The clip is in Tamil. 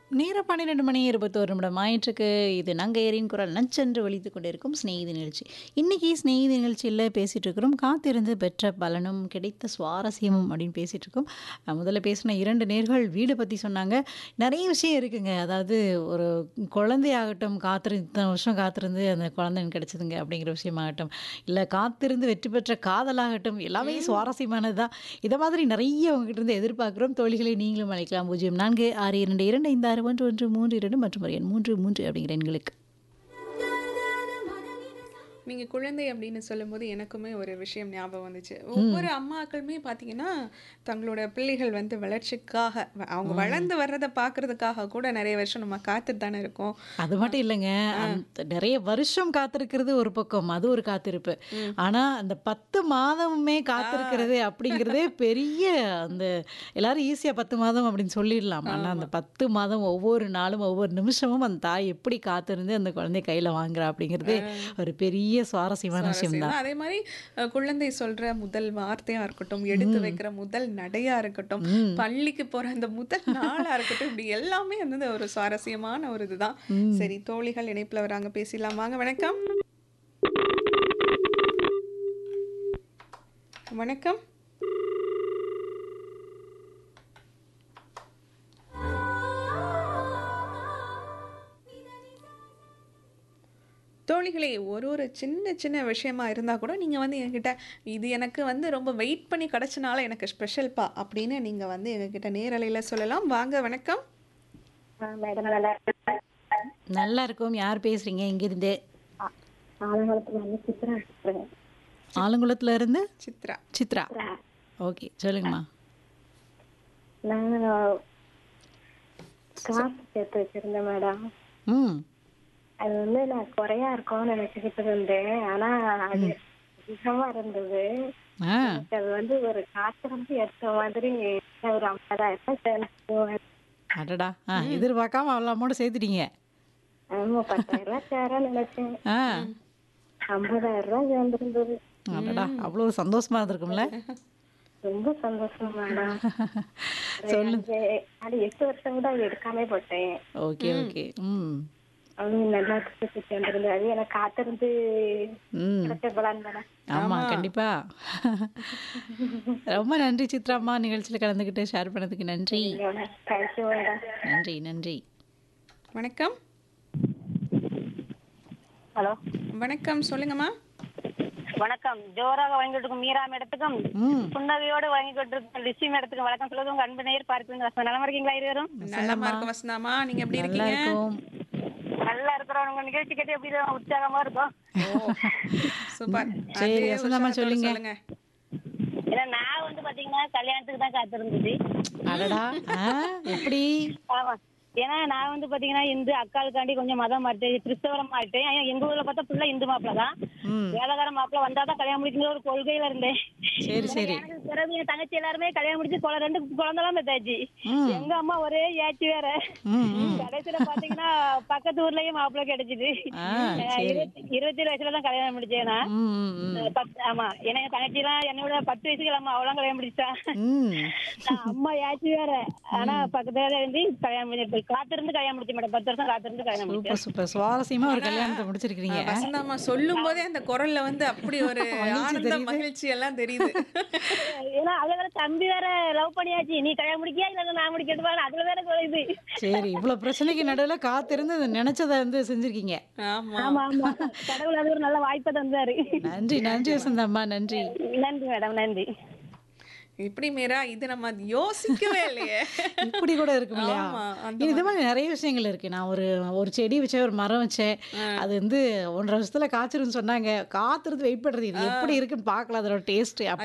நேரம் பன்னிரெண்டு மணி இருபத்தோரு நிமிடம் ஆயிற்றுக்கு இது நங்கையரின் குரல் நச்சென்று ஒலித்து கொண்டிருக்கும் ஸ்நேகிதி நிகழ்ச்சி இன்னைக்கு ஸ்நேகிதி நிகழ்ச்சியில் பேசிகிட்டு இருக்கிறோம் காத்திருந்து பெற்ற பலனும் கிடைத்த சுவாரஸ்யமும் அப்படின்னு பேசிகிட்டு இருக்கோம் அஹ் முதல்ல பேசின இரண்டு நேர்கள் வீடு பற்றி சொன்னாங்க நிறைய விஷயம் இருக்குங்க அதாவது ஒரு குழந்தையாகட்டும் காத்திரு இத்தனை வருஷம் காத்திருந்து அந்த குழந்தை எனக்கு கிடைச்சதுங்க அப்படிங்கிற விஷயமாகட்டும் இல்லை காத்திருந்து வெற்றி பெற்ற காதலாகட்டும் எல்லாமே சுவாரஸ்யமானது தான் இதை மாதிரி நிறைய உங்ககிட்ட இருந்து எதிர்பார்க்குறோம் தோழிகளை நீங்களும் அழைக்கலாம் பூஜ்ஜியம் நான்கு ஆறு இரண்டு இரண்டு ஐந்து ஆறு ஒன்று ஒன்று மூன்று இரண்டு மற்றும் ஒரு எண் மூன்று மூன்று அப்படிங்கிற எண்களுக்கு நீங்க குழந்தை அப்படின்னு சொல்லும்போது எனக்குமே ஒரு விஷயம் ஞாபகம் வந்துச்சு ஒவ்வொரு அம்மாக்களுமே பாத்தீங்கன்னா தங்களோட பிள்ளைகள் வந்து வளர்ச்சிக்காக வ- அவங்க வளர்ந்து வர்றதை பார்க்கறதுக்காக கூட நிறைய வருஷம் நம்ம காத்துட்டு தானே இருக்கோம் அது மட்டும் இல்லைங்க அந்த நிறைய வருஷம் காத்திருக்கிறது ஒரு பக்கம் அது ஒரு காத்திருப்பு ஆனா அந்த பத்து மாதமுமே காத்திருக்கிறது அப்படிங்கிறதே பெரிய அந்த எல்லாரும் ஈஸியா பத்து மாதம் அப்படின்னு சொல்லிடலாம் ஆனா அந்த பத்து மாதம் ஒவ்வொரு நாளும் ஒவ்வொரு நிமிஷமும் அந்த தாய் எப்படி காத்திருந்து அந்த குழந்தைய கையில வாங்குறா அப்படிங்கிறது ஒரு பெரிய சுவாரஸ்யமான விஷயம் தான் சுவாரஸ்யம். அதே மாதிரி அஹ், குழந்தை சொல்ற முதல் வார்த்தையா இருக்கட்டும் எடுத்து வைக்கிற முதல் நடையா இருக்கட்டும் பள்ளிக்கு போற அந்த முதல் நாளா இருக்கட்டும் இப்படி எல்லாமே வந்து ஒரு சுவாரஸ்யமான ஒரு இதுதான் சரி தோழிகள் இணைப்புல வராங்க பேசிடலாம் வாங்க வணக்கம் வணக்கம் தோழிகளே ஒரு ஒரு சின்ன சின்ன விஷயமா இருந்தா கூட நீங்க வந்து என்கிட்ட இது எனக்கு வந்து ரொம்ப வெயிட் பண்ணி கிடைச்சனால எனக்கு ஸ்பெஷல்ப்பா அப்படின்னு நீங்க வந்து எங்ககிட்ட நேரலையில சொல்லலாம் வாங்க வணக்கம் மேடம் நல்லா இருக்கேன். நல்லா இருக்கும் யார் பேசுறீங்க இங்கிருந்து ஆ- ஆலங்குளத்துல வந்து சித்ரா பேசுறேன். ஆலங்குளத்துல இருந்து சித்ரா சித்ரா ஓகே சொல்லுங்கம்மா நான் காசு சேர்த்து வச்சிருந்தேன் மேடம் ம் அது வந்து நான் குறையா இருக்கும்னு நினைச்சுக்கிட்டு இருந்தேன் ஆனா அது அதிகமா இருந்தது ஆ எனக்கு அது வந்து ஒரு காசு வந்து எடுத்த மாதிரி ஒரு ஐம்பதாயிரம் சேர்ந்து அடடா ஆ எதிர்பார்க்காம அவ்வளோ அமௌண்ட் சேர்த்துட்டீங்க ஆமா பத்தாயிரம் ரூபாய் சேரன்னு நினைச்சேன் ஆ ஐம்பதாயிரம் ரூபாய் சேர்ந்துருந்தது அடடா அவ்வளோ சந்தோஷமா இருந்திருக்கும்ல ரொம்ப சந்தோஷம் மேடம் அது எட்டு வருஷம் கூட எடுக்காம போட்டேன் ஓகே ஓகே ம் அது நல்லா சுத்தி வந்திருந்தது அது எனக்கு காத்திருந்து ம் கிடைச்ச பலன் தானே ஆமா கண்டிப்பா ரொம்ப நன்றி சித்ராம்மா நிகழ்ச்சியில் கலந்துக்கிட்டு ஷேர் பண்ணதுக்கு நன்றி தேங்க்யூ மேடம் நன்றி நன்றி வணக்கம் ஹலோ வணக்கம் சொல்லுங்கம்மா வணக்கம் ஜோராக வாங்கிட்டு இருக்கும் மீரா மேடத்துக்கும் ம் புன்னகையோடு வாங்கிட்டு இருக்கும் லிசி மேடத்துக்கும் வணக்கம் சொல்லுவது உங்க அன்பு நேர் பார்ப்பீங்க நலமா இருக்கீங்களா இருவரும் நலமா இருக்க வசந்தாமா நீங்க எப்படி நல்லா இருக்கீங்க இருக்கும் நல்லா இருக்கிறோம் உங்க நிகழ்ச்சி கேட்டு எப்படி இருக்கும்? உற்சாகமா இருக்கும் சூப்பர் சரி, அதே வசந்தாம்மா, உற்சாகத்தோட சொல்லுங்க. சொல்லுங்க ஏன்னா நான் வந்து பாத்தீங்கன்னா கல்யாணத்துக்கு தான் காத்திருந்தது அடடா ஆ எப்படி ஆமா ஏன்னா நான் வந்து பாத்தீங்கன்னா இந்து அக்காளுக்காண்டி கொஞ்சம் மதம் மாட்டேன் கிறிஸ்தவரம் மாட்டேன் ஏன்னா எங்க ஊர்ல பார்த்தா ஃபுல்லா இந்து மாப்பிள்ள தான் ம் வேலைக்கார மாப்பிள்ள வந்தாதான் கல்யாணம் முடிக்கிற ஒரு கொள்கையில இருந்தேன் சரி சரி எனக்கு பிறகு என் தங்கச்சி எல்லாருமே கல்யாணம் முடிச்சு குழந்தை ரெண்டு குழந்தைலாம் பெத்தாச்சு ம் எங்க அம்மா ஒரே ஏச்சு வேற ம் ம் கடைசியில பாத்தீங்கன்னா பக்கத்து ஊர்லயும் மாப்பிள்ளை கிடைச்சிது ஆ அஹ் சரி இருபத்தி இருபத்தி ஏழு வயசுல தான் கல்யாணம் முடிச்சேன் நான் ம் ம் ம் அஹ் பத்து- ஆமா ஏன்னா என் தங்கச்சி எல்லாம் என்னோட பத்து வயசுக்கு அம்மா அவளாம் கல்யாணம் முடிச்சா ம் நான் அம்மா ஏச்சு வேற ஆனா பக்கத்துல இருந்து கல்யாணம் பண்ணி காத்திருந்து கல்யாணம் முடிச்ச மேடம் பத்து வருஷம் காத்திருந்து கல்யாணம் முடிச்சேன் சூப்பர் சூப்பர் சுவாரஸ்யமா ஒரு கல்யாணத்தை முடிச்சிருக்கீங்க வசந்தாமா சொல்லும் போதே அந்த குரல்ல வந்து அப்படி ஒரு ஆனந்த மகிழ்ச்சி எல்லாம் தெரியுது ஏன்னா அதுல வேற தம்பி வேற லவ் பண்ணியாச்சு நீ கல்யாணம் முடிக்கியா இல்ல நான் முடிக்கிறது அதுல வேற இது சரி இவ்வளவு பிரச்சனைக்கு நடுவுல காத்திருந்து அதை நினைச்சதை வந்து செஞ்சிருக்கீங்க ஆமா ஆமா ஆமா கடவுள் அது ஒரு நல்ல வாய்ப்பை தந்தாரு நன்றி நன்றி வசந்தம்மா நன்றி நன்றி மேடம் நன்றி இப்படி மீரா இது நம்ம யோசிக்கவே இல்லையே இப்படி கூட இருக்கும் இல்லையா ஆமா, அந்த இது மாதிரி நிறைய விஷயங்கள் இருக்கு நான் ஒரு ஒரு செடி வச்சேன் ஒரு மரம் வச்சேன் அது வந்து ஒன்றரை வருஷத்துல காய்ச்சிருன்னு சொன்னாங்க காத்திருந்து வெயிட் பண்றது இது எப்படி இருக்குன்னு பார்க்கலாம் அதோட டேஸ்ட்